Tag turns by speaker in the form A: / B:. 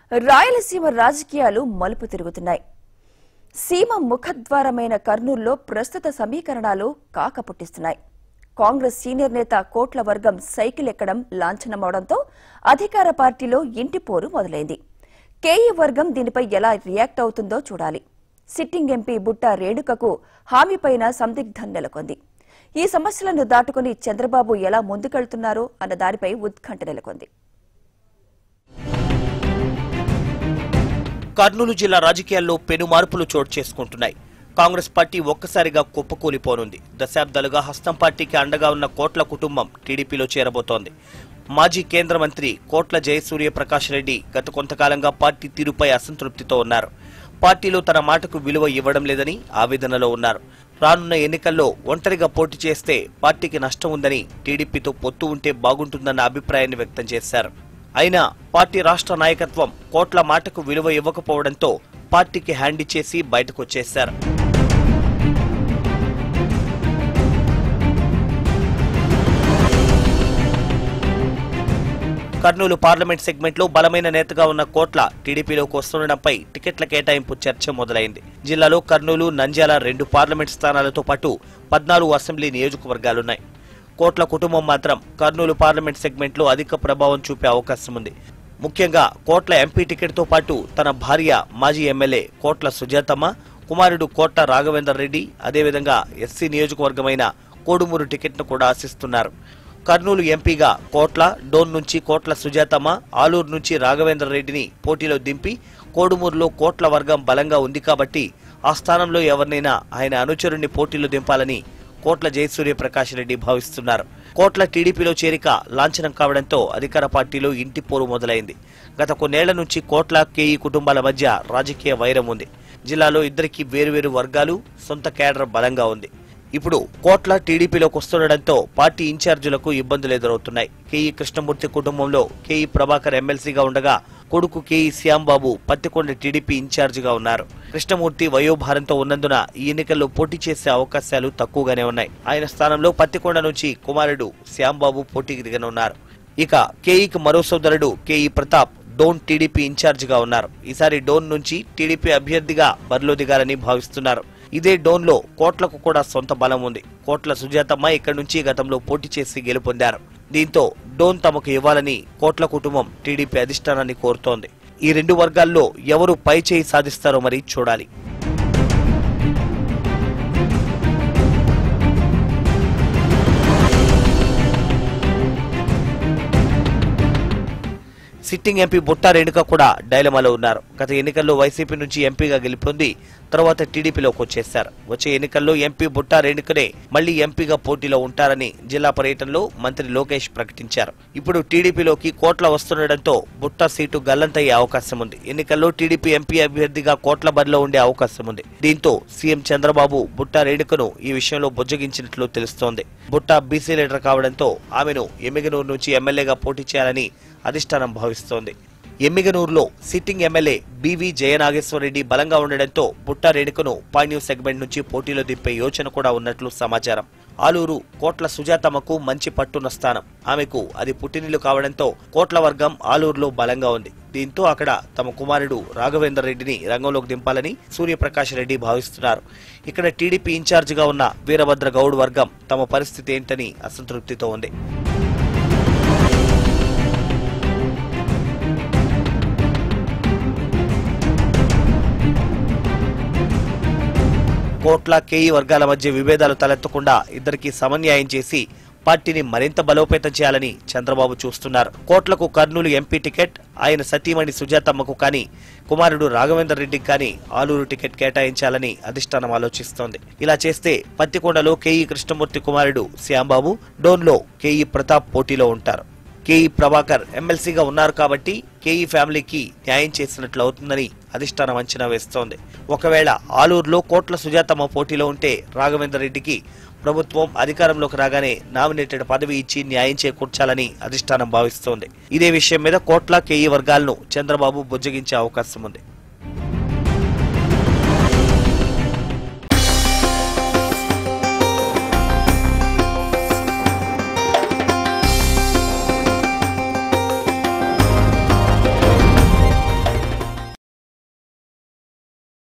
A: రాయలసీమ రాజకీయాలు మలుపు తిరుగుతున్నాయి సీమ ముఖద్వారమైన కర్నూల్లో ప్రస్తుత సమీకరణాలు కాక పుట్టిస్తున్నాయి కాంగ్రెస్ సీనియర్ నేత కోట్ల వర్గం సైకిల్ ఎక్కడం లాంఛనమవడంతో అధికార పార్టీలో ఇంటి పోరు మొదలైంది కేఈ వర్గం దీనిపై ఎలా రియాక్ట్ అవుతుందో చూడాలి సిట్టింగ్ ఎంపీ బుట్ట రేణుకకు హామీపైన సందిగ్ధం నెలకొంది ఈ సమస్యలను దాటుకుని చంద్రబాబు ఎలా ముందుకెళ్తున్నారో అన్న దానిపై ఉత్కంఠ నెలకొంది
B: కర్నూలు జిల్లా రాజకీయాల్లో పెను మార్పులు చోటు చేసుకుంటున్నాయి కాంగ్రెస్ పార్టీ ఒక్కసారిగా కుప్పకూలిపోనుంది దశాబ్దాలుగా హస్తం పార్టీకి అండగా ఉన్న కోట్ల కుటుంబం టీడీపీలో చేరబోతోంది మాజీ కేంద్ర మంత్రి కోట్ల జయసూర్య ప్రకాష్ రెడ్డి గత కొంతకాలంగా పార్టీ తీరుపై అసంతృప్తితో ఉన్నారు పార్టీలో తన మాటకు విలువ ఇవ్వడం లేదని ఆవేదనలో ఉన్నారు రానున్న ఎన్నికల్లో ఒంటరిగా పోటీ చేస్తే పార్టీకి నష్టం ఉందని టీడీపీతో పొత్తు ఉంటే బాగుంటుందన్న అభిప్రాయాన్ని వ్యక్తం చేశారు అయినా పార్టీ రాష్ట్ర నాయకత్వం కోట్ల మాటకు విలువ ఇవ్వకపోవడంతో పార్టీకి హ్యాండ్ ఇచ్చేసి బయటకు వచ్చేశారు కర్నూలు పార్లమెంట్ సెగ్మెంట్ లో బలమైన నేతగా ఉన్న కోట్ల టీడీపీలోకి వస్తుండడంపై టికెట్ల కేటాయింపు చర్చ మొదలైంది జిల్లాలో కర్నూలు నంద్యాల రెండు పార్లమెంట్ స్థానాలతో పాటు పద్నాలుగు అసెంబ్లీ నియోజకవర్గాలున్నాయి కోట్ల కుటుంబం మాత్రం కర్నూలు పార్లమెంట్ సెగ్మెంట్ లో అధిక ప్రభావం చూపే అవకాశం ఉంది ముఖ్యంగా కోట్ల ఎంపీ టికెట్తో పాటు తన భార్య మాజీ ఎమ్మెల్యే కోట్ల సుజాతమ్మ కుమారుడు కోట్ల రాఘవేందర్ రెడ్డి అదేవిధంగా ఎస్సీ నియోజకవర్గమైన కోడుమూరు టికెట్ను కూడా ఆశిస్తున్నారు కర్నూలు ఎంపీగా కోట్ల డోన్ నుంచి కోట్ల సుజాతమ్మ ఆలూరు నుంచి రాఘవేంద్ర రెడ్డిని పోటీలో దింపి కోడుమూరులో కోట్ల వర్గం బలంగా ఉంది కాబట్టి ఆ స్థానంలో ఎవరినైనా ఆయన అనుచరుణ్ణి పోటీలో దింపాలని కోట్ల జయసూర్య ప్రకాష్ రెడ్డి భావిస్తున్నారు కోట్ల టీడీపీలో చేరిక లాంఛనం కావడంతో అధికార పార్టీలో ఇంటి పోరు మొదలైంది గత కొన్నేళ్ల నుంచి కోట్ల కేఈ కుటుంబాల మధ్య రాజకీయ వైరం ఉంది జిల్లాలో ఇద్దరికి వేరువేరు వర్గాలు సొంత కేడర్ బలంగా ఉంది ఇప్పుడు కోట్ల టీడీపీలోకి వస్తుండటంతో పార్టీ ఇన్ఛార్జీలకు ఇబ్బందులు ఎదురవుతున్నాయి కేఈ కృష్ణమూర్తి కుటుంబంలో కేఈ ప్రభాకర్ ఎమ్మెల్సీగా ఉండగా కొడుకు కేఈ శ్యాంబాబు పత్తికొండ టీడీపీ ఇన్ఛార్జిగా ఉన్నారు కృష్ణమూర్తి వయోభారంతో ఉన్నందున ఈ ఎన్నికల్లో పోటీ చేసే అవకాశాలు తక్కువగానే ఉన్నాయి ఆయన స్థానంలో పత్తికొండ నుంచి కుమారుడు శ్యాంబాబు పోటీకి దిగనున్నారు ఇక కేఈకి మరో సోదరుడు కేఈ ప్రతాప్ డోన్ టీడీపీ ఇన్ఛార్జిగా ఉన్నారు ఈసారి డోన్ నుంచి టీడీపీ అభ్యర్థిగా బరిలో దిగాలని భావిస్తున్నారు ఇదే డోన్లో కోట్లకు కూడా సొంత బలం ఉంది కోట్ల సుజాతమ్మ ఇక్కడి నుంచి గతంలో పోటీ చేసి గెలుపొందారు దీంతో డోన్ తమకు ఇవ్వాలని కోట్ల కుటుంబం టీడీపీ అధిష్టానాన్ని కోరుతోంది ఈ రెండు వర్గాల్లో ఎవరు పై చేయి సాధిస్తారో మరి చూడాలి సిట్టింగ్ ఎంపీ బుట్టా రేణుక కూడా డైలమాలో ఉన్నారు గత ఎన్నికల్లో వైసీపీ నుంచి ఎంపీగా గెలుపొంది తర్వాత టీడీపీలోకి వచ్చేశారు వచ్చే ఎన్నికల్లో ఎంపీ బుట్టా రేణుకనే మళ్లీ ఎంపీగా పోటీలో ఉంటారని జిల్లా పర్యటనలో మంత్రి లోకేష్ ప్రకటించారు ఇప్పుడు టీడీపీలోకి కోట్ల వస్తుండటంతో బుట్టా సీటు గల్లంతయ్యే అవకాశం ఉంది ఎన్నికల్లో టీడీపీ ఎంపీ అభ్యర్థిగా కోట్ల బరిలో ఉండే అవకాశం ఉంది దీంతో సీఎం చంద్రబాబు బుట్టా రేణుకను ఈ విషయంలో బుజ్జగించినట్లు తెలుస్తోంది బుట్టా బీసీ లీడర్ కావడంతో ఆమెను ఎమ్మిగనూరు నుంచి ఎమ్మెల్యేగా పోటీ చేయాలని అధిష్టానం భావిస్తోంది ఎమ్మిగనూరులో సిట్టింగ్ ఎమ్మెల్యే బివి జయనాగేశ్వరరెడ్డి బలంగా ఉండడంతో బుట్టా రేణుకను పాణ్యూ సెగ్మెంట్ నుంచి పోటీలో దింపే యోచన కూడా ఉన్నట్లు సమాచారం ఆలూరు కోట్ల సుజాతమ్మకు మంచి పట్టున్న స్థానం ఆమెకు అది పుట్టినిల్లు కావడంతో కోట్ల వర్గం ఆలూరులో బలంగా ఉంది దీంతో అక్కడ తమ కుమారుడు రాఘవేందర్ రెడ్డిని రంగంలోకి దింపాలని సూర్యప్రకాష్ రెడ్డి భావిస్తున్నారు ఇక్కడ టీడీపీ ఇన్ఛార్జిగా ఉన్న వీరభద్ర గౌడ్ వర్గం తమ పరిస్థితి ఏంటని అసంతృప్తితో ఉంది కోట్ల కేఈ వర్గాల మధ్య విభేదాలు తలెత్తకుండా ఇద్దరికి సమన్యాయం చేసి పార్టీని మరింత బలోపేతం చేయాలని చంద్రబాబు చూస్తున్నారు కోట్లకు కర్నూలు ఎంపీ టికెట్ ఆయన సతీమణి సుజాతమ్మకు కానీ కుమారుడు రాఘవేందర్ రెడ్డికి కానీ ఆలూరు టికెట్ కేటాయించాలని అధిష్టానం ఆలోచిస్తోంది ఇలా చేస్తే పత్తికొండలో కేఈ కృష్ణమూర్తి కుమారుడు శ్యాంబాబు డోన్లో కేఈ ప్రతాప్ పోటీలో ఉంటారు కేఈ ప్రభాకర్ ఎమ్మెల్సీగా ఉన్నారు కాబట్టి కేఈ ఫ్యామిలీకి న్యాయం చేసినట్లు అవుతుందని అధిష్టానం అంచనా వేస్తోంది ఒకవేళ ఆలూరులో కోట్ల సుజాతమ్మ పోటీలో ఉంటే రాఘవేందర్ రెడ్డికి ప్రభుత్వం అధికారంలోకి రాగానే నామినేటెడ్ పదవి ఇచ్చి న్యాయం చేకూర్చాలని అధిష్టానం భావిస్తోంది ఇదే విషయం మీద కోట్ల కేఈ వర్గాలను చంద్రబాబు బుజ్జగించే అవకాశం ఉంది